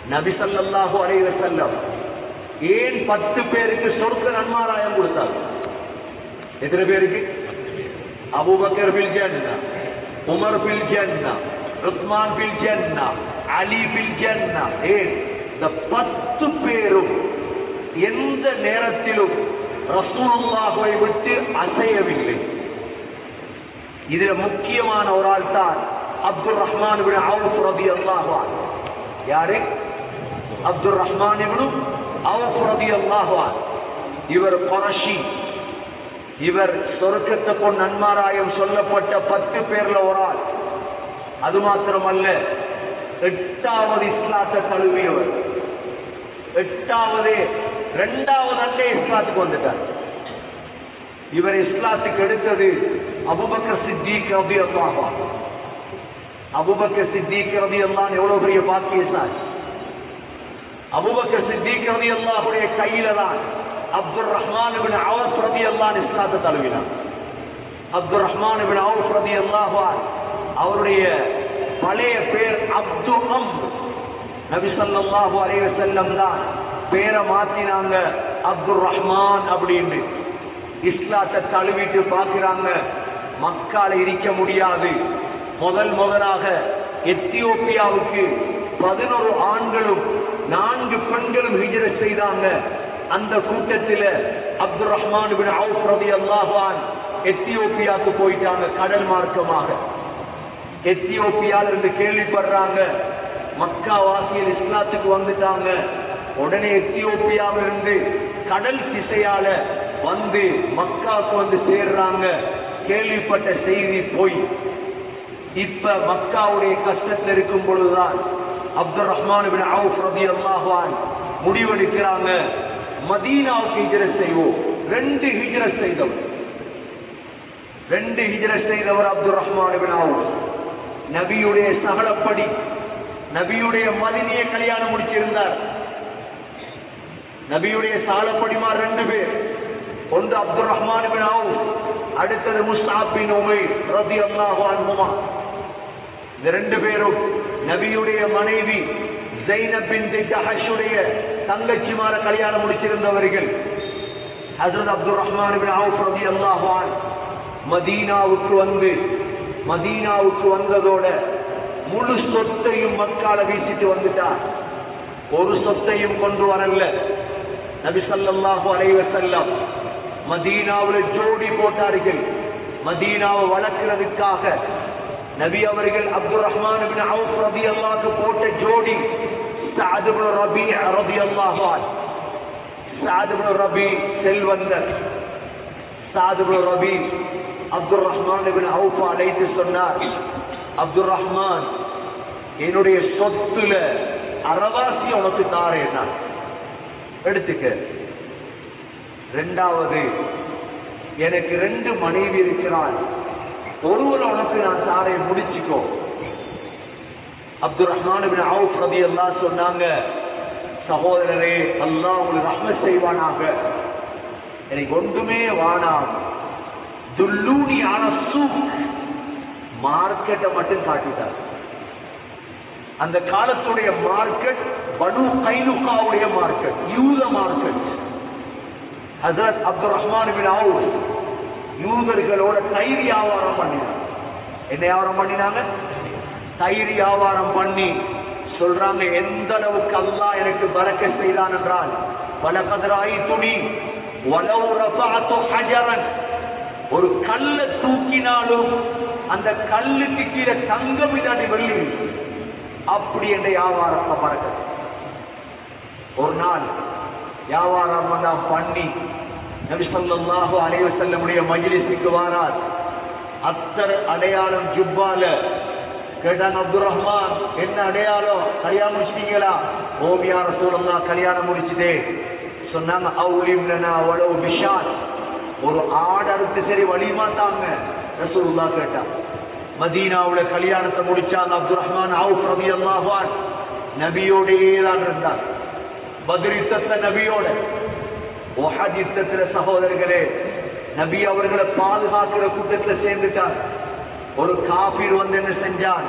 நபி ஸல்லல்லாஹு அலைஹி வஸல்லம் ஏன் பத்து பேருக்கு சொர்க்க நன்மாராயம் கொடுத்தார் எத்தனை பேருக்கு அபூபக்கர் பில் ஜன்னா உமர் பில் ஜன்னா உஸ்மான் பில் ஜன்னா அலி பில் ஜன்னா ஏன் இந்த பத்து பேரும் எந்த நேரத்திலும் ரசூலுல்லாஹை விட்டு அசையவில்லை இதுல முக்கியமான ஒரு ஆள் தான் அப்துல் ரஹ்மான் இப்னு அவுஃப் ரலியல்லாஹு அன்ஹு யாரு அப்துல் ரஹ்மான் இப்னு அவுஃப் ரலியல்லாஹு அன்ஹு இவர் குரஷி இவர் சொர்க்கத்தை பொன் நன்மாராயம் சொல்லப்பட்ட பத்து பேர்ல ஒரு ஆள் அது மாத்திரமல்ல எட்டாவது இஸ்லாத்தை தழுவியவர் எட்டாவது இரண்டாவது அண்டே இஸ்லாத்துக்கு வந்துட்டார் இவர் இஸ்லாத்துக்கு எடுத்தது அபுபக்கர் சித்திக் ரபி அல்லாஹா அபுபக்கர் சித்திக் ரபி அல்லான் எவ்வளவு பெரிய பாக்கியசாலி அபுபக்கர் சித்திக் ரபி அல்லாஹுடைய கையில தான் அப்துல் ரஹ்மான் இப்னு அவுஃப் ரபி அல்லான் இஸ்லாத்தை தழுவினார் அப்துல் ரஹ்மான் இப்னு அவுஃப் ரபி அல்லாஹான் அவருடைய பழைய பேர் அப்து அம் நபி ஸல்லல்லாஹு அலைஹி வஸல்லம் தான் பேரை மாத்தினாங்க அப்துல் ரஹ்மான் அப்படின்னு இஸ்லாத்தை தழுவிட்டு பார்க்கிறாங்க மக்கால இருக்க முடியாது முதல் முதலாக எத்தியோப்பியாவுக்கு பதினொரு ஆண்களும் நான்கு பெண்களும் ஹிஜ்ரத் செய்தாங்க அந்த கூட்டத்தில் அப்துல் ரஹ்மான் பின் அவுஃப் ரலியல்லாஹு அன்ஹு எத்தியோப்பியாவுக்கு போயிட்டாங்க கடல் மார்க்கமாக எத்தியோப்பியால இருந்து கேள்விப்படுறாங்க மக்கா வாசியல் இஸ்லாத்துக்கு வந்துட்டாங்க உடனே எத்தியோப்பியாவில இருந்து கடல் திசையால வந்து மக்காவுக்கு வந்து சேர்றாங்க கேள்விப்பட்ட செய்தி போய் இப்ப மக்காவுடைய கஷ்டத்தில் இருக்கும் பொழுதுதான் அப்துல் ரஹ்மான் பின் அவுஃப் ரலியல்லாஹு அன்ஹு முடிவெடுக்கிறாங்க மதீனாவுக்கு ஹிஜ்ரத் செய்வோம் ரெண்டு ஹிஜ்ரத் செய்தவர் ரெண்டு ஹிஜ்ரத் செய்தவர் அப்துல் ரஹ்மான் பின் அவுஃப் நபியுடைய சகலப்படி நபியுடைய மதினிய கல்யாணம் முடிச்சிருந்தார் நபியுடைய சாலப்படிமார் ரெண்டு பேர் ஒன்று அப்துல் ரஹ்மான் பின் அவுஃப் அடுத்தது முஸ்தாப் பின் உமைர் ரலியல்லாஹு அன்ஹுமா இந்த ரெண்டு பேரும் நபியுடைய மனைவி ஜைனப் பின் ஜஹஷுடைய தங்கச்சிமார கல்யாணம் முடிச்சிருந்தவர்கள் ஹஜரத் அப்துல் ரஹ்மான் பின் அவுஃப் ரலியல்லாஹு அன்ஹு மதீனாவுக்கு வந்து மதீனாவுக்கு வந்ததோட முழு சொத்தையும் மக்கால வீசிட்டு வந்துட்டார் ஒரு சொத்தையும் கொண்டு வரல நபி ஸல்லல்லாஹு அலைஹி வஸல்லம் மதீனாவுல ஜோடி போட்டார்கள் மதீனாவை வளர்க்கிறதுக்காக நபி அவர்கள் அப்துல் ரஹ்மான் பின் அவுஃப் ரலியல்லாஹு போட்ட ஜோடி சஅத் இப்னு ரபீ ரலியல்லாஹு அன்ஹு சஅத் இப்னு ரபீ செல்வந்தர் Saad ibn Rabi Abdul Rahman bin Awf அழைத்து சொன்னார் அப்துல் ரஹ்மான் என்னுடைய சொத்துல அறவாசி உனக்கு தாரேன் நான் எடுத்துக்க ரெண்டாவது எனக்கு ரெண்டு மனைவி இருக்கிறாள் ஒருவர் உனக்கு நான் தாரை முடிச்சுக்கோ அப்துல் ரஹ்மான் பின் அவுஃப் ரபி எல்லாம் சொன்னாங்க சகோதரரே அல்லாஹ் உங்களுக்கு ரஹ்மத் செய்வானாக எனக்கு ஒன்றுமே வானாம் துல்லூனி அனசு மார்க்கெட்டை மட்டும் காட்டிட்டார் அந்த காலத்துடைய மார்க்கெட் பனு கைனுகாவுடைய மார்க்கெட் யூத மார்க்கெட் ஹசரத் அப்துல் ரஹ்மான் பின் அவுஃப் யூதர்களோட தயிர் வியாபாரம் பண்ணினார் என்ன வியாபாரம் பண்ணினாங்க தயிர் வியாபாரம் பண்ணி சொல்றாங்க எந்த அளவுக்கு அல்லாஹ் எனக்கு பறக்க செய்தான் என்றால் பல கதிராய் துணி வலவு ரஃபஅத்து ஹஜரன் ஒரு கல்ல தூக்கினாலும் அந்த கல்லுக்கு கீழே தங்கம் இல்லாட்டி வெள்ளி அப்படி என்ற வியாபாரத்தை மறக்க ஒரு நாள் வியாபாரம் எல்லாம் பண்ணி நபி ஸல்லல்லாஹு அலைஹி வஸல்லமுடைய மஜ்லிஸுக்கு வாரார் அத்தர் அடையாளம் ஜுப்பால கேட்டாங்க அப்துல் ரஹ்மான் என்ன அடையாளம் கல்யாணம் முடிச்சிட்டீங்களா ஓம் யா ரசூலல்லாஹ் கல்யாணம் முடிச்சுட்டே சொன்னாங்க அவுலிம் லனா வலவு பிஷாத் ஒரு ஆடு அறுத்து சரி வலிமா தாங்க ரசூலுல்லாஹ் கேட்டா மதீனாவுல கல்யாணத்தை முடிச்சாங்க அப்துல் ரஹ்மான் அவுஃப் ரலியல்லாஹு அன்ஹு நபியோடையே தான் இருந்தார் பத்ர் யுத்தத்துல நபியோட ஒஹத் யுத்தத்துல சகோதரர்களே நபி அவர்களை பாதுகாக்கிற கூட்டத்துல சேர்ந்துட்டார் ஒரு காபீர் வந்து என்ன செஞ்சான்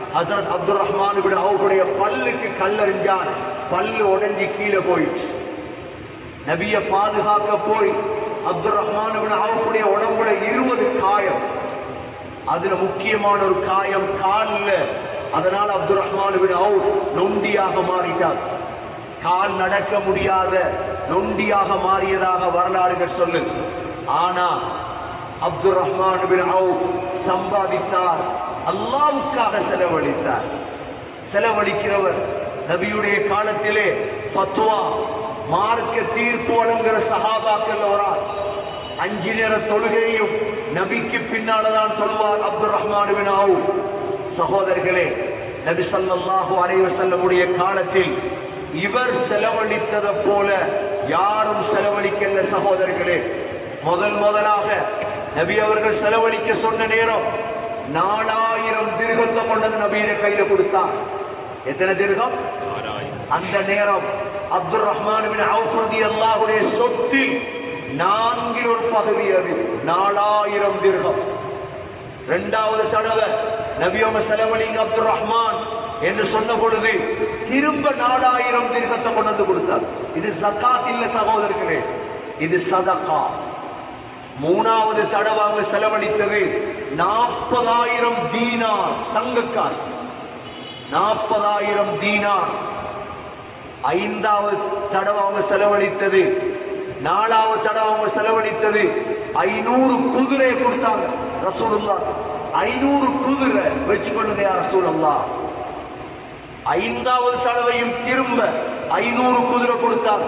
ஹசரத் அப்துல் ரஹ்மான் இப்னு அவுஃபுடைய பல்லுக்கு கல்லறிஞ்சான் பல்லு உடைஞ்சி கீழே போயிடுச்சு நபிய பாதுகாக்க போய் அப்துல் ரஹ்மான் இப்னு அவுஃபுடைய உடம்புல இருபது காயம் அதுல முக்கியமான ஒரு காயம் கால்ல அதனால அப்துல் ரஹ்மான் இப்னு அவுஃப் நொண்டியாக மாறிட்டார் கால் நடக்க முடியாத நொண்டியாக மாறியதாக வரலாறுகள் சொல்லு ஆனா அப்துல் ரஹ்மான் பின் அவுஃப் சம்பாதித்தார் அல்லாவுக்காக செலவழித்தார் செலவழிக்கிறவர் நபியுடைய காலத்திலே பத்துவா மார்க்க தீர்ப்பு வழங்குகிற சஹாபாக்கள் ஒரு ஆள் அஞ்சு நேர தொழுகையும் நபிக்கு பின்னால்தான் சொல்வார் அப்துல் ரஹ்மான் பின் அவுஃப் சகோதரர்களே நபி ஸல்லல்லாஹு அலைஹி வஸல்லமுடைய காலத்தில் இவர் செலவழித்ததை போல யாரும் செலவழிக்கல சகோதரர்களே முதல் முதலாக நபி அவர்கள் செலவழிக்க சொன்ன நேரம் நாலாயிரம் திருகத்தை கொண்டது நபியில கையில கொடுத்தார் எத்தனை திருகம் அந்த நேரம் அப்துல் ரஹ்மான் பின் அவுஃப் ரலியல்லாஹுடைய சொத்தில் நான்கில் ஒரு பகுதி அது நாலாயிரம் திருகம் இரண்டாவது தடவை நபியோம செலவழிங்க அப்துல் ரஹ்மான் என்று சொன்ன பொழுது திரும்ப நாலாயிரம் திருகத்தை கொண்டு வந்து கொடுத்தார் இது சக்காத் இல்ல சகோதரர்களே இது சதகா மூணாவது தடவை அவங்க செலவழித்தது நாற்பதாயிரம் தீனார் தங்கக்கார் நாற்பதாயிரம் தீனார் ஐந்தாவது தடவை அவங்க செலவழித்தது நாலாவது தடவை அவங்க செலவழித்தது ஐநூறு குதிரையை கொடுத்தாங்க ரசூலுல்லா ஐநூறு குதிரை வச்சு கொள்ளுங்க ரசூலுல்லா ஐந்தாவது தடவையும் திரும்ப ஐநூறு குதிரை கொடுத்தாங்க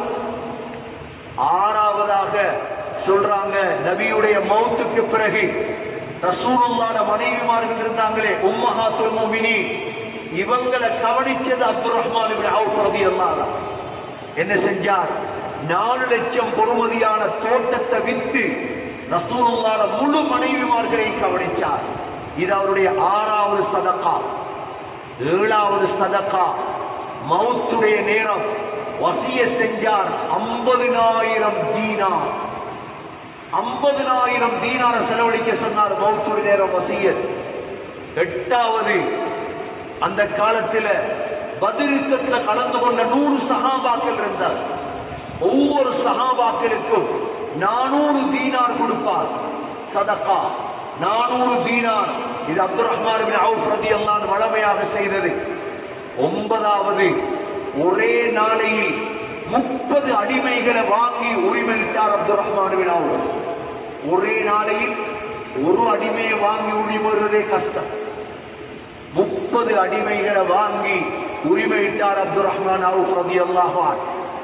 ஆறாவதாக சொல்றாங்க நபியுடைய மௌத்துக்கு பிறகு ரசூலுல்லாட மனைவிமார்கள் இருந்தாங்களே உம்மஹாத்துல் முஃமினீன் இவங்களை கவனிச்சது அப்துல் ரஹ்மான் இப்னு அவுஃப் ரலியல்லாஹு அன்ஹு. என்ன செஞ்சார் நாலு லட்சம் பொறுமதியான தோட்டத்தை வித்து ரசூலுல்லாட முழு மனைவிமார்களை கவனிச்சார் இது அவருடைய ஆறாவது சதகா ஏழாவது சதகா மவுத்துடைய நேரம் வசிய செஞ்சார் ஐம்பதினாயிரம் தீனார் ஐம்பதினாயிரம் தீனார செலவழிக்க சொன்னார் மவுத்துடைய நேரம் வசியத் எட்டாவது அந்த காலத்துல பதிலுக்கத்துல கலந்து கொண்ட நூறு சகாபாக்கள் இருந்தார் ஒவ்வொரு சகாபாக்களுக்கும் நானூறு தீனார் கொடுப்பார் சதகா நானூறு தீனார் இது அப்துல் ரஹ்மான் பின் அவுஃப் ரலியல்லாஹு அன்ஹு வளமையாக செய்தது ஒன்பதாவது ஒரே நாளையில் முப்பது அடிமைகளை வாங்கி உரிமையிட்டார் அப்துல் ரஹ்மான் பின் அவுஃப் ஒரே நாளையில் ஒரு அடிமையை வாங்கி உரிமைறதே கஷ்டம் முப்பது அடிமைகளை வாங்கி உரிமையிட்டார் அப்துல் ரஹ்மான் அவுஃப் ரலியல்லாஹு அன்ஹு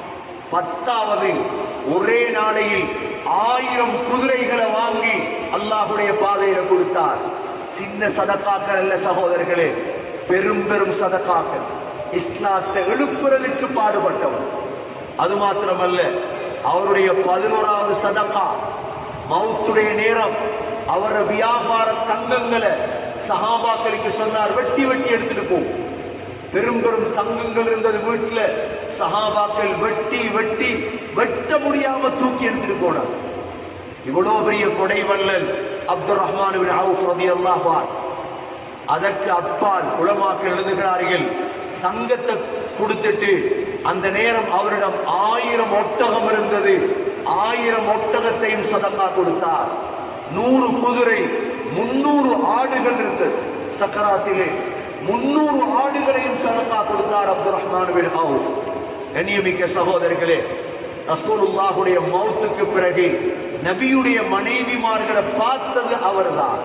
பத்தாவது ஒரே நாளையில் ஆயிரம் குதிரைகளை வாங்கி அல்லாஹுடைய பாதையில கொடுத்தார் சின்ன சதக்காக்கள் அல்ல சகோதரர்களே பெரும் பெரும் சதக்காக்கள் இஸ்லாத்தை எழுப்புறதுக்கு பாடுபட்டவர் அது மாத்திரமல்ல அவருடைய பதினோராவது சதக்கா மவுத்துடைய நேரம் அவர வியாபார தங்கங்களை சஹாபாக்களுக்கு சொன்னார் வெட்டி வெட்டி எடுத்துட்டு போ பெரும் பெரும் தங்கங்கள் இருந்தது வீட்டுல சஹாபாக்கள் வெட்டி வெட்டி வெட்ட முடியாம தூக்கி எடுத்துட்டு போனார் இவ்வளவு பெரிய கொடை வல்லல் அப்துல் ரஹ்மான் அவுஃப் ரலியல்லாஹு அன்ஹு அதற்கு அப்பால் உலமாக்கள் எழுதுகிறார்கள் தங்கத்தை கொடுத்துட்டு அந்த நேரம் அவரிடம் ஆயிரம் ஒட்டகம் இருந்தது ஆயிரம் ஒட்டகத்தையும் சதக்கா கொடுத்தார் நூறு குதிரை முன்னூறு ஆடுகள் இருந்தது சக்கராத்திலே முன்னூறு ஆடுகளையும் சதக்கா கொடுத்தார் அப்துல் ரஹ்மான் பின் அவுஃப் கண்ணியமிக்க சகோதரர்களே ரசூலுல்லாஹுடைய மௌத்துக்கு பிறகு நபியுடைய மனைவிமார்களை பார்த்தது அவர்தான்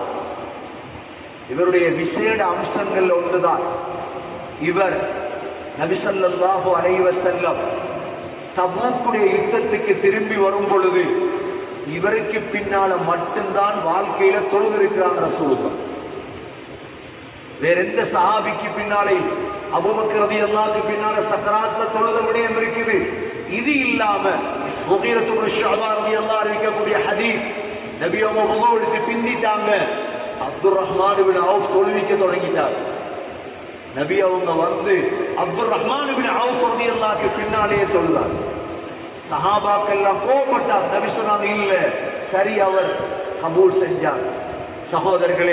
இவருடைய விசேட அம்சங்கள் ஒன்றுதான் இவர் நபிசல்லாஹு அலைவசல்லம் தபூக்குடைய யுத்தத்துக்கு திரும்பி வரும் பொழுது இவருக்கு பின்னால மட்டும்தான் வாழ்க்கையில தொழுதிருக்கிறாங்க ரசூலுல்லாஹ் வேற எந்த சஹாபிக்கு பின்னாலே அபுபக்கர் ரதி அல்லாஹ்க்கு பின்னால சக்கராத்ல தொழுத விடயம் இருக்குது இது இல்லாம முகீரத்து ஷாபா ரதி அல்லாஹ் அறிவிக்கக்கூடிய ஹதீஸ் நபி அவங்க முகவெடுத்து பின்னிட்டாங்க அப்துல் ரஹ்மான் இப்னு அவுஃப் தொழுவிக்க தொடங்கிட்டார் நபி அவங்க வந்து அப்துல் ரஹ்மான் இப்னு அவுஃப் ரதி அல்லாஹ்க்கு பின்னாலேயே தொழுதார் சஹாபாக்கள் எல்லாம் கோபப்பட்டார் நபி சொன்னாங்க இல்ல சரி அவர் கபூல் செஞ்சார் சகோதரர்களே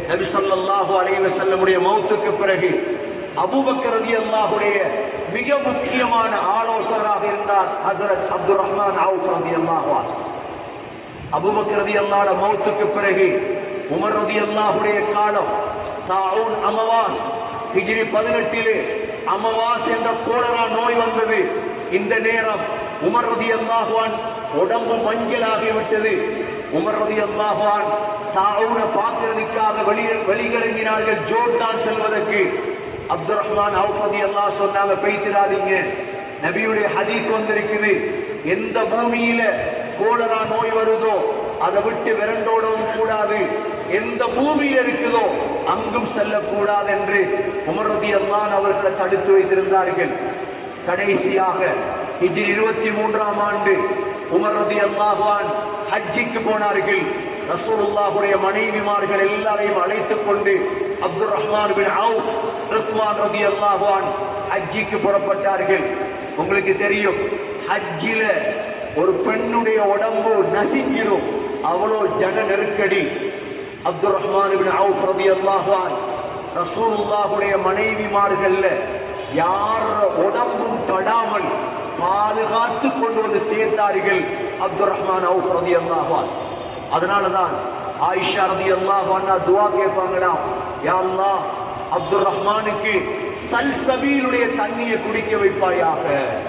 நபி ஸல்லல்லாஹு அலைஹி வஸல்லமுடைய மௌத்துக்கு பிறகு அபூபக்கர் ரலியல்லாஹுடைய மிக முக்கியமான ஆலோசகராக இருந்தார் ஹஜரத் அப்துல் ரஹ்மான் அவுஃப் ரலியல்லாஹு அன்ஹு அபூபக்கர் ரலியல்லாஹு மௌத்துக்கு பிறகு உமர் ரலியல்லாஹுடைய காலம் தாஊன் அமவாஸ் ஹிஜ்ரி 18 அமவாஸ் என்ற கோலரா நோய் வந்தது இந்த நேரம் உமர் ரலியல்லாஹு அன்ஹு உடம்பு மஞ்சளாகிவிட்டது உமர் ரலியல்லாஹு அன்ஹு தாஊனை பார்க்கிறதுக்காக வெளி வெளிகிளங்கினார்கள் ஜோர்டான் செல்வதற்கு அப்துல் ரஹ்மான் அவுஃபதி எல்லாம் சொன்னாங்க பேசிடாதீங்க நபியுடைய ஹதீஸ் வந்திருக்குது எந்த பூமியில கோலரா நோய் வருதோ அதை விட்டு விரண்டோடவும் கூடாது எந்த பூமியில இருக்குதோ அங்கும் செல்லக்கூடாது என்று உமரதி அல்லான் அவர்களை தடுத்து வைத்திருந்தார்கள் கடைசியாக இதில் இருபத்தி மூன்றாம் ஆண்டு உமர் ரதி அல்லாஹான் ஹஜ்ஜிக்கு போனார்கள் ரசூலுல்லாஹுடைய மனைவிமார்கள் எல்லாரையும் அழைத்துக் கொண்டு அப்துல் ரஹ்மான் பின் அவுப் ரிஸ்வான் ரதி அல்லாஹான் ஹஜ்ஜிக்கு புறப்பட்டார்கள் உங்களுக்கு தெரியும் ஹஜ்ஜில ஒரு பெண்ணுடைய உடம்பு நசிஞ்சிடும் அவ்வளோ ஜன நெருக்கடி அப்துல் ரஹ்மான் பின் அவுப் ரதி அல்லாஹான் ரசூலுல்லாஹுடைய மனைவிமார்கள்ல யார் உடம்பும் படாமல் பாதுகாத்து கொண்டு வந்து சேர்த்தார்கள் அப்துல் ரஹ்மான் அவுப் ரதி அல்லாஹான் அதனாலதான் ஆயிஷா ரதி அல்லாஹான் துவா கேட்பாங்கடா யா அல்லாஹ் அப்துல் ரஹ்மானுக்கு சல்சபீலுடைய தண்ணியை குடிக்க வைப்பாயாக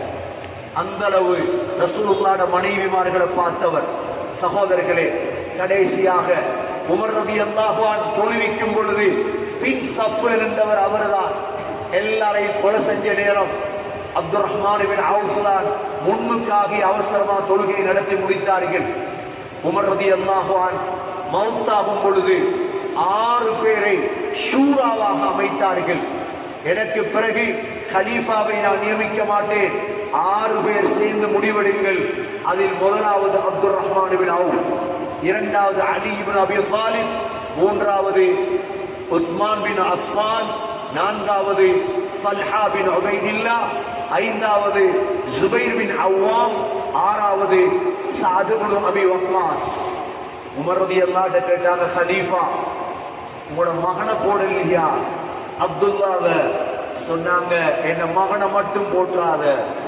அந்த அளவு ரசூலுல்லாட மனைவிமார்களை பார்த்தவர் சகோதரர்களே கடைசியாக உமர் ரபி அல்லாஹான் தொழுவிக்கும் பொழுது பின் சப்பில் இருந்தவர் அவர்தான் எல்லாரையும் கொலை செஞ்ச நேரம் அப்துல் ரஹ்மான் அவுசுலான் முன்னுக்காகி அவசரமா தொழுகையை நடத்தி முடித்தார்கள் உமர் ரதி அல்லாஹான் மவுத்தாகும் பொழுது ஆறு பேரை ஷூராவாக அமைத்தார்கள் எனக்கு பிறகு கலீஃபாவை நான் நியமிக்க மாட்டேன் ஆறு பேர் சேர்ந்து முடிவெடுங்கள் அதில் முதலாவது அப்துல் ரஹ்மான் பின் அவுப் இரண்டாவது அலி இப்னு அபி தாலிப் மூன்றாவது உஸ்மான் பின் அஸ்மான் நான்காவது சல்ஹா பின் உபைதில்லா ஐந்தாவது ஜுபைர் பின் அவ்வாம் ஆறாவது சாது பின் அபி வக்மாஸ் உமர் ரலியல்லாஹு அன்ஹு கேட்டாங்க ஹலீஃபா உங்களோட மகனை போடலையா அப்துல்லாவ சொன்னாங்க என்ன மகனை மட்டும் போற்றாத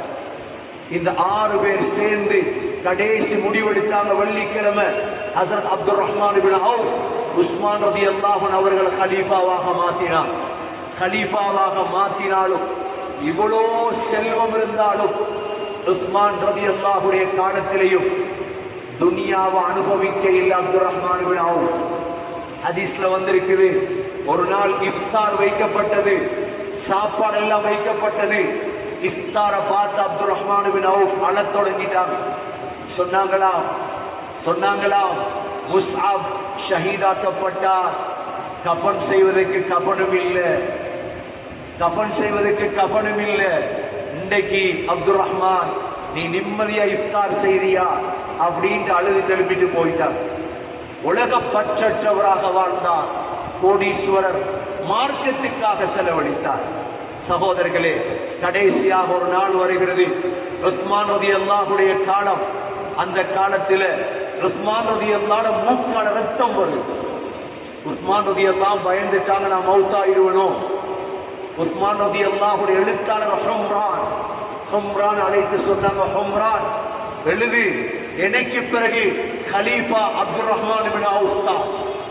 இந்த ஆறு பேர் சேர்ந்து கடைசி முடிவெடுத்தாங்க வெள்ளிக்கிழமை ஹசரத் Abdul Rahman ibn Awf Usman ரலியல்லாஹு அன்ஹு அவர்கள் கலீஃபாவாக மாத்தினார் கலீஃபாவாக மாத்தினாலும் இவ்வளோ செல்வம் இருந்தாலும் உஸ்மான் ரலியல்லாஹுடைய காலத்திலேயும் துனியாவை அனுபவிக்க இல்லை அப்துல் ரஹ்மான் இப்னு அவுஃப் ஹதீஸ்ல வந்திருக்குது ஒரு நாள் இஃப்தார் வைக்கப்பட்டது சாப்பாடு எல்லாம் வைக்கப்பட்டது இஃப்தார பார்த்து அப்துல் ரஹ்மான் பின் அவுஃப் அழத் தொடங்கிட்டாங்க சொன்னாங்களா சொன்னாங்களா முஸ்ஆப் ஷஹீதாக்கப்பட்டார் கபன் செய்வதற்கு கபனும் இல்லை கபன் செய்வதற்கு கபனும் இல்லை இன்றைக்கு அப்துல் ரஹ்மான் நீ நிம்மதியா இஃப்தார் செய்தியா அப்படின்ட்டு அழுது திருப்பிட்டு போயிட்டார் உலக பற்றற்றவராக வாழ்ந்தார் கோடீஸ்வரர் மார்க்கத்துக்காக செலவழித்தார் சகோதரர்களே கடைசியாக ஒரு நாள் வருகிறது உஸ்மான் ரதி அல்லாஹுடைய காலம் அந்த காலத்தில் உஸ்மான் ரதி அல்லாட மூக்கால ரத்தம் வருது உஸ்மான் ரதி எல்லாம் பயந்துட்டாங்க நான் மவுத்தாயிடுவனும் உஸ்மான் ரதி அல்லாஹுடைய எழுத்தாளர் ஹம்ரான் ஹம்ரான் அழைத்து சொன்னாங்க ஹம்ரான் எழுது எனக்கு பிறகு கலீஃபா அப்துல் ரஹ்மான் பின் அவுஃப் தான்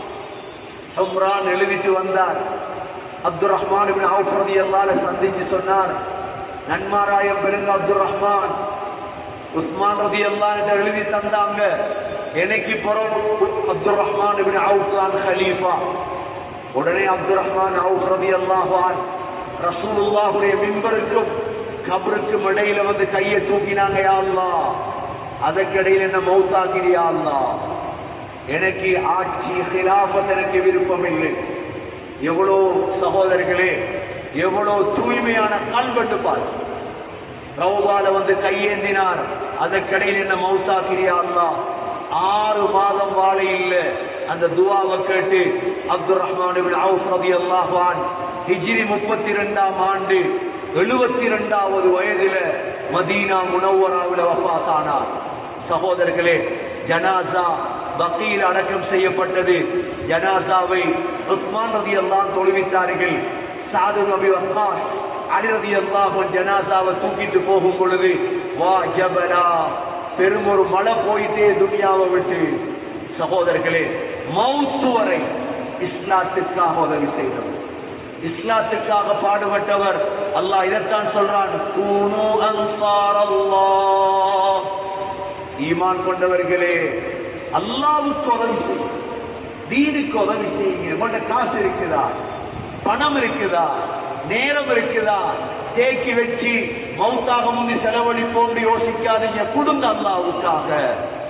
ஹம்ரான் எழுதிட்டு வந்தார் அப்துல் ரஹ்மான் பின் அவுஃப் ரலியல்லாஹு சந்திச்சு சொன்னார் நன்மாராயம் பெருங்க அப்துல் ரஹ்மான் உஸ்மான் ரலியல்லாஹு எழுதி தந்தாங்க எனக்கு பிறகு அப்துல் ரஹ்மான் பின் அவுஃப் தான் கலீஃபா உடனே அப்துல் ரஹ்மான் அவுஃப் ரலியல்லாஹு அன்ஹு ரசூலுல்லாஹுடைய மிம்பருக்கும் கபருக்கும் இடையில வந்து கையை தூக்கினாங்க யா அல்லாஹ் அதற்கிடையில் என்ன மௌத்தாக்கிறியா அல்லா எனக்கு ஆட்சி ஹிலாபத் எனக்கு விருப்பம் இல்லை எவ்வளோ சகோதரர்களே எவ்வளோ தூய்மையான கல்வெட்டு பாரு ரவுபால வந்து கையேந்தினார் அதற்கிடையில் என்ன மௌத்தாக்கிறியா அல்லா ஆறு மாதம் வாழ இல்லை அந்த துவாவை கேட்டு அப்துல் ரஹ்மான் அவுஃப் ரதி அல்லாஹான் ஹிஜ்ரி முப்பத்தி ரெண்டாம் ஆண்டு எழுபத்தி ரெண்டாவது வயதில மதீனா முனவராவில் வஃபாத்தானார் சகோதரர்களே ஜனாசா பக்கீல் அடக்கம் செய்யப்பட்டது ஜனாசாவை உஸ்மான் ரதி எல்லாம் தொழுவித்தார்கள் சாது நபி வக்காஸ் அலி ரதி அல்லாஹ் ஜனாசாவை தூக்கிட்டு போகும் பொழுது வா ஜபலா பெரும் ஒரு மழை போயிட்டே துனியாவை விட்டு சகோதரர்களே மௌத்து வரை இஸ்லாத்துக்காக உதவி செய்தவர் இஸ்லாத்துக்காக பாடுபட்டவர் அல்லாஹ் இதைத்தான் சொல்றான் கூனு அன்சார் அல்லாஹ் ஈமான் கொண்டவர்களே அல்லாவுக்கு உதவி செய்யும் தீனுக்கு உதவி செய்யுங்க உங்கள்ட்ட காசு இருக்குதா பணம் இருக்குதா நேரம் இருக்குதா தேக்கி வச்சு மௌத்தாக முந்தி செலவழிப்போம் யோசிக்காதீங்க கொடுங்க அல்லாவுக்காக